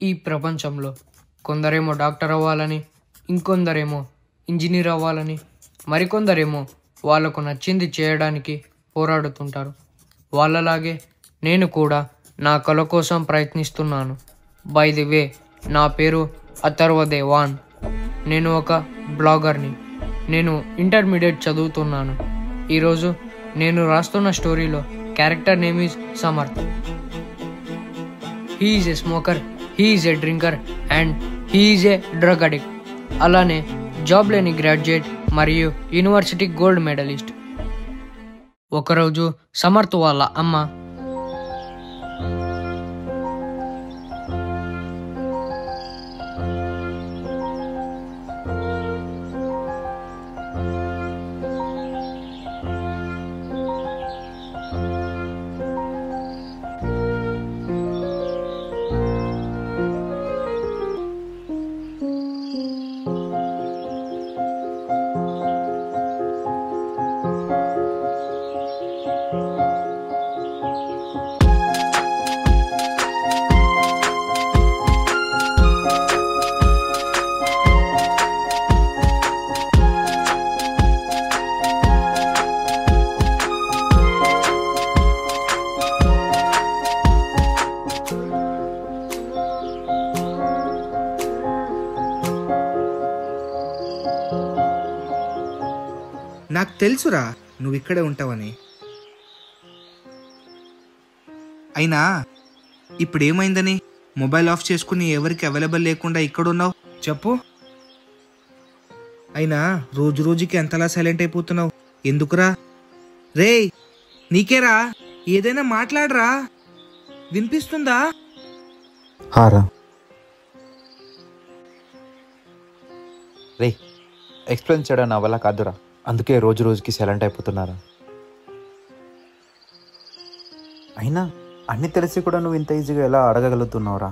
ఈ ప్రపంచంలో కొందరేమో డాక్టర్ అవ్వాలని ఇంకొందరేమో ఇంజనీర్ అవ్వాలని మరికొందరేమో వాళ్ళకు నచ్చింది చేయడానికి పోరాడుతుంటారు వాళ్ళలాగే నేను కూడా నా కళ కోసం ప్రయత్నిస్తున్నాను బై ది వే నా పేరు అథర్వ దేవాన్ నేను ఒక బ్లాగర్ని నేను ఇంటర్మీడియట్ చదువుతున్నాను ఈరోజు నేను రాస్తున్న స్టోరీలో character name is Samarth he is a smoker he is a drinker and he is a drug addict అలానే జాబ్ లేని గ్రాడ్యుయేట్ మరియు యూనివర్సిటీ గోల్డ్ మెడలిస్ట్ ఒకరోజు సమర్థ్ వాళ్ళ అమ్మ నాకు తెలుసురా నువ్వు ఇక్కడే ఉంటావని అయినా ఇప్పుడు ఏమైందని మొబైల్ ఆఫ్ చేసుకుని ఎవరికి అవైలబుల్ లేకుండా ఇక్కడ ఉన్నావు చెప్పు అయినా రోజు రోజుకి ఎంతలా సైలెంట్ అయిపోతున్నావు ఎందుకురా రే నీకేరా ఏదైనా మాట్లాడరా వినిపిస్తుందా హారా రే ఎక్స్ప్లెయిన్ చేయడం నా వల్ల కాదురా అందుకే రోజు రోజుకి సైలెంట్ అయిపోతున్నారా అయినా అన్ని తెలిసి కూడా నువ్వు ఇంత ఈజీగా ఎలా అడగగలుగుతున్నావురా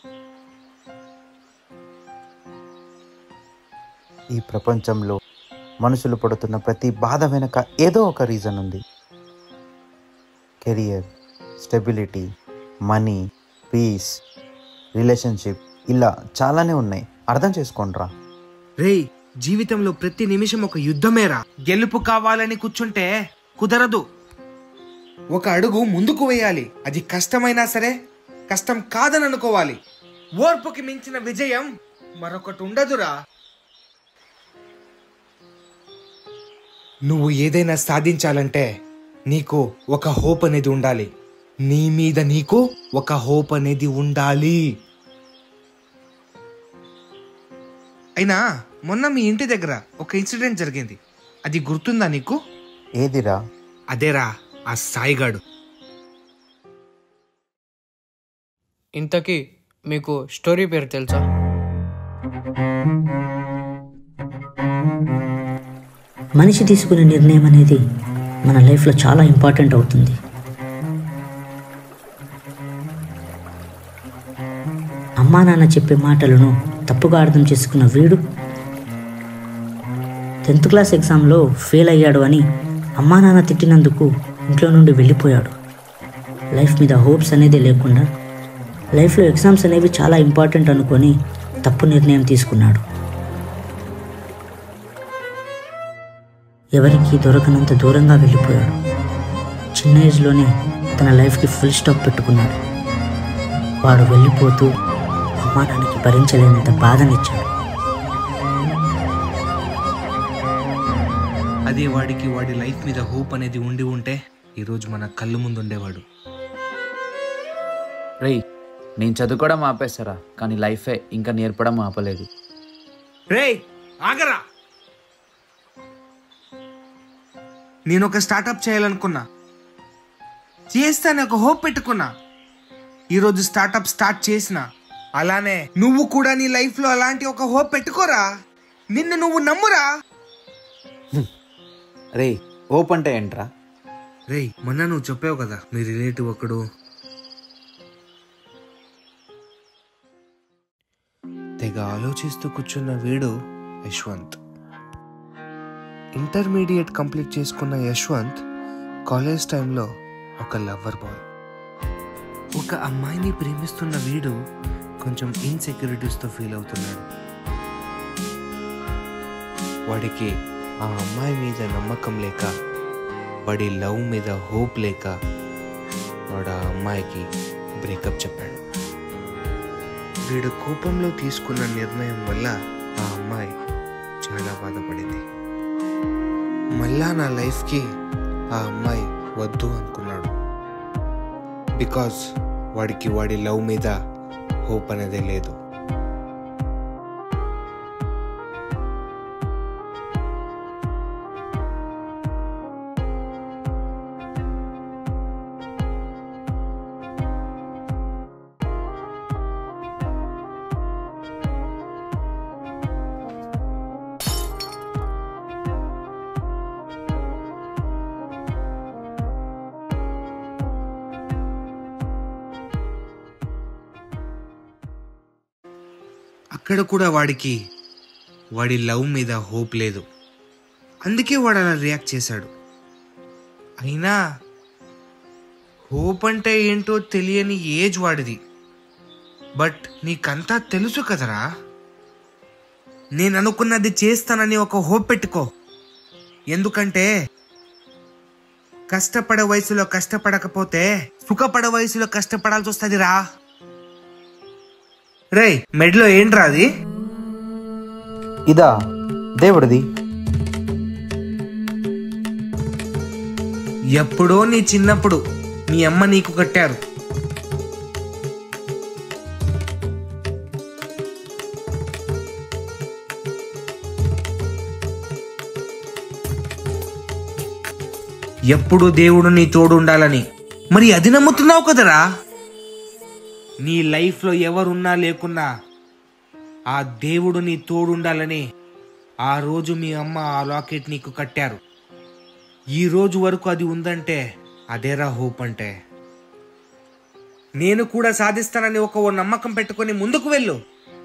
ఈ ప్రపంచంలో మనుషులు పడుతున్న ప్రతి బాధ వెనుక ఏదో ఒక రీజన్ ఉంది career stability money peace relationship ఇలా చాలానే ఉన్నాయి అర్థం చేసుకోండిరా రేయ్ జీవితంలో ప్రతి నిమిషం ఒక యుద్ధమేరా గెలుపు కావాలని కూర్చుంటే కుదరదు ఒక అడుగు ముందుకు వేయాలి అది కష్టమైనా సరే కష్టం కాదని అనుకోవాలి ఓర్పుకి మించిన విజయం మరొకటి ఉండదురా నువ్వు ఏదైనా సాధించాలంటే నీకు ఒక హోప్ అనేది ఉండాలి నీ మీద నీకు ఒక హోప్ అనేది ఉండాలి అయినా మొన్న మీ ఇంటి దగ్గర ఒక ఇన్సిడెంట్ జరిగింది అది గుర్తుందా నీకు ఏదిరా అదేరా ఆ సాయిగాడు ఇంతకీ మీకు స్టోరీ పేరు తెలుసా మనిషి తీసుకునే నిర్ణయం అనేది మన లైఫ్లో చాలా ఇంపార్టెంట్ అవుతుంది అమ్మా నాన్న చెప్పే మాటలను తప్పుగా అర్థం చేసుకున్న వీడు టెన్త్ క్లాస్ ఎగ్జామ్లో ఫెయిల్ అయ్యాడు అని అమ్మా నాన్న తిట్టినందుకు ఇంట్లో నుండి వెళ్ళిపోయాడు లైఫ్ మీద హోప్స్ అనేది లేకుండా లైఫ్లో ఎగ్జామ్స్ అనేవి చాలా ఇంపార్టెంట్ అనుకొని తప్పు నిర్ణయం తీసుకున్నాడు ఎవరికి దొరకనంత దూరంగా వెళ్ళిపోయాడు చిన్న ఏజ్లోనే తన లైఫ్కి ఫుల్ స్టాప్ పెట్టుకున్నాడు వాడు వెళ్ళిపోతూ అమ్మానానికి భరించలేనంత బాధనిచ్చాడు అదే వాడికి వాడి లైఫ్ మీద హోప్ అనేది ఉండి ఉంటే ఈరోజు మన కళ్ళు ముందు ఉండేవాడు రేయ్ నేను చదువుకోవడం ఆపేస్తారా కానీ లైఫే ఇంకా నేర్పడం ఆపలేదు రే ఆగరా నేను ఒక స్టార్టప్ చేయాలనుకున్నా చేస్తాను ఒక హోప్ పెట్టుకున్నా ఈరోజు స్టార్టప్ స్టార్ట్ చేసిన అలానే నువ్వు కూడా నీ లైఫ్ లో అలాంటి ఒక హోప్ పెట్టుకోరా నిన్ను నువ్వు నమ్మురా రే ఓప్ అంటే ఏంట్రా రే మొన్న నువ్వు చెప్పావు కదా మీ రిలేటివ్ ఒకడు తెగ ఆలోచిస్తూ కూర్చున్న వీడు యశ్వంత్ ఇంటర్మీడియట్ కంప్లీట్ చేసుకున్న యశ్వంత్ కాలేజ్ టైంలో ఒక లవ్వర్ బాయ్ ఒక అమ్మాయిని ప్రేమిస్తున్న వీడు కొంచెం ఇన్సెక్యూరిటీస్తో ఫీల్ అవుతున్నాడు వాడికి ఆ అమ్మాయి మీద నమ్మకం లేక వాడి లవ్ మీద హోప్ లేక వాడు ఆ అమ్మాయికి బ్రేకప్ చెప్పాడు వీడు కోపంలో తీసుకున్న నిర్ణయం వల్ల ఆ అమ్మాయి చాలా బాధపడింది మళ్ళా నా లైఫ్కి ఆ అమ్మాయి వద్దు అనుకున్నాడు బికాస్ వాడికి వాడి లవ్ మీద హోప్ అనేదే లేదు అక్కడ కూడా వాడికి వాడి లవ్ మీద హోప్ లేదు అందుకే వాడు అలా రియాక్ట్ చేశాడు అయినా హోప్ అంటే ఏంటో తెలియని ఏజ్ వాడిది బట్ నీకంతా తెలుసు కదరా నేను అనుకున్నది చేస్తానని ఒక హోప్ పెట్టుకో ఎందుకంటే కష్టపడే వయసులో కష్టపడకపోతే సుఖపడే వయసులో కష్టపడాల్సి వస్తుంది రా రే మెడ్లో ఏంట్రా అది ఇదా దేవుడిది ఎప్పుడో నీ చిన్నప్పుడు మీ అమ్మ నీకు కట్టారు ఎప్పుడు దేవుడు నీ తోడు ఉండాలని మరి అది నమ్ముతున్నావు కదరా నీ లైఫ్లో ఎవరున్నా లేకున్నా ఆ దేవుడు నీ తోడు ఉండాలని ఆ రోజు మీ అమ్మ ఆ లాకెట్ నీకు కట్టారు ఈ రోజు వరకు అది ఉందంటే అదేరా హోప్ అంటే నేను కూడా సాధిస్తానని ఒక ఓ నమ్మకం పెట్టుకొని ముందుకు వెళ్ళు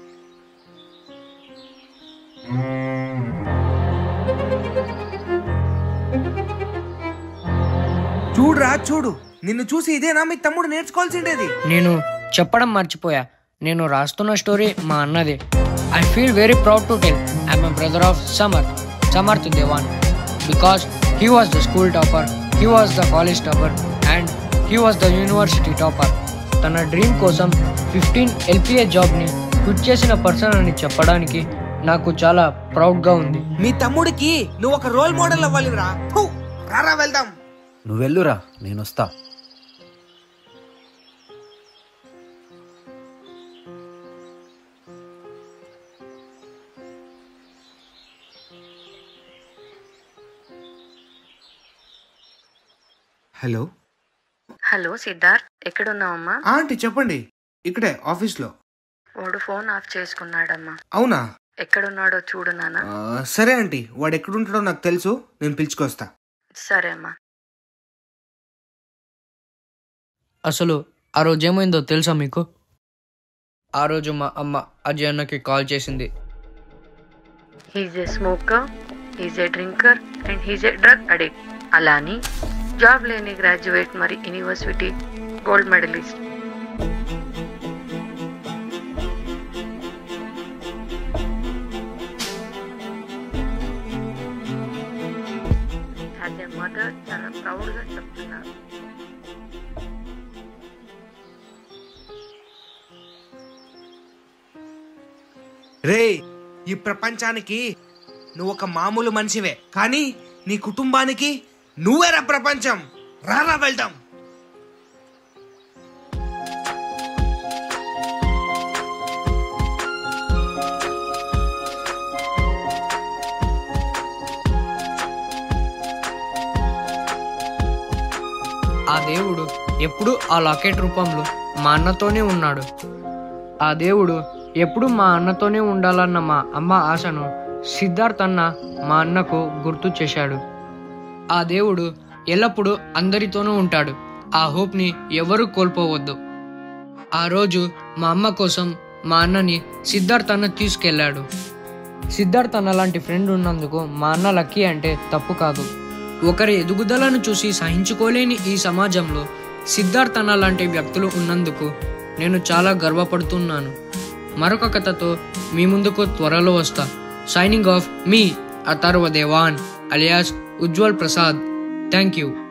చూడురా చూడు నిన్ను చూసి ఇదేనా మీ తమ్ముడు నేర్చుకోవాల్సిండేది నేను చెప్పడం మర్చిపోయా నేను రాస్తున్న స్టోరీ మా అన్నది I feel very proud to tell I my brother of Samar Samarth Devan because he was the school topper he was the college topper and he was the university topper తన డ్రీమ్ కోసం ఫిఫ్టీన్ ఎల్పిఏ జాబ్ని quit చేసిన person అని చెప్పడానికి నాకు చాలా ప్రౌడ్గా ఉంది మీ తమ్ముడికి నువ్వు ఒక రోల్ మోడల్ అవ్వాలిరా ఫు, రారా వెళ్దాం నువ్వు వెళ్ళురా నేను వస్తా హలో హలో సిద్ధార్థ్ ఎక్కడున్నావమ్మా ఆంటీ చెప్పండి ఇక్కడే ఆఫీస్లో వాడు ఫోన్ ఆఫ్ చేసుకున్నాడమ్మా అవునా ఎక్కడున్నాడో చూడు నాన్న ఆ, సరే ఆంటీ వాడు ఎక్కడుంటాడో నాకు తెలుసు నేను పిలుచుకొస్తా సరే అమ్మా అసలు ఆ రోజు ఏమైందో తెలుసా మీకు ఆ రోజు మా అమ్మ అజయ్ అన్నకి కాల్ చేసింది he's a smoker he's a drinker and he's a drug addict అలా అని జాబ్ లేని గ్రాడ్యుయేట్ మరి university gold medalist as a mother చాలా ప్రౌడ్గా చెప్తున్నారు రే ఈ ప్రపంచానికి నువ్వు ఒక మామూలు మనిషివే కానీ నీ కుటుంబానికి నువ్వేరా ప్రపంచం రారా వెళ్దాం ఆ దేవుడు ఎప్పుడు ఆ లాకెట్ రూపంలో మా అన్నతోనే ఉన్నాడు ఆ దేవుడు ఎప్పుడు మా అన్నతోనే ఉండాలన్న మా అమ్మ ఆశను సిద్ధార్థ్ అన్న మా అన్నకు గుర్తు చేశాడు ఆ దేవుడు ఎల్లప్పుడూ అందరితోనూ ఉంటాడు ఆ హోప్ని ఎవరూ కోల్పోవద్దు ఆ రోజు మా అమ్మ కోసం మా అన్నని సిద్ధార్థ్ అన్న తీసుకెళ్ళాడు సిద్ధార్థ్ అన్న లాంటి ఫ్రెండ్ ఉన్నందుకు మా అన్న లక్కీ అంటే తప్పు కాదు ఒకరి ఎదుగుదలను చూసి సహించుకోలేని ఈ సమాజంలో సిద్ధార్థ్ అన్న లాంటి వ్యక్తులు ఉన్నందుకు నేను చాలా గర్వపడుతున్నాను మరొక కథతో మీ ముందుకు త్వరలో వస్తా సైనింగ్ ఆఫ్ మీ Atharva Devan alias Ujwal Prasad thank you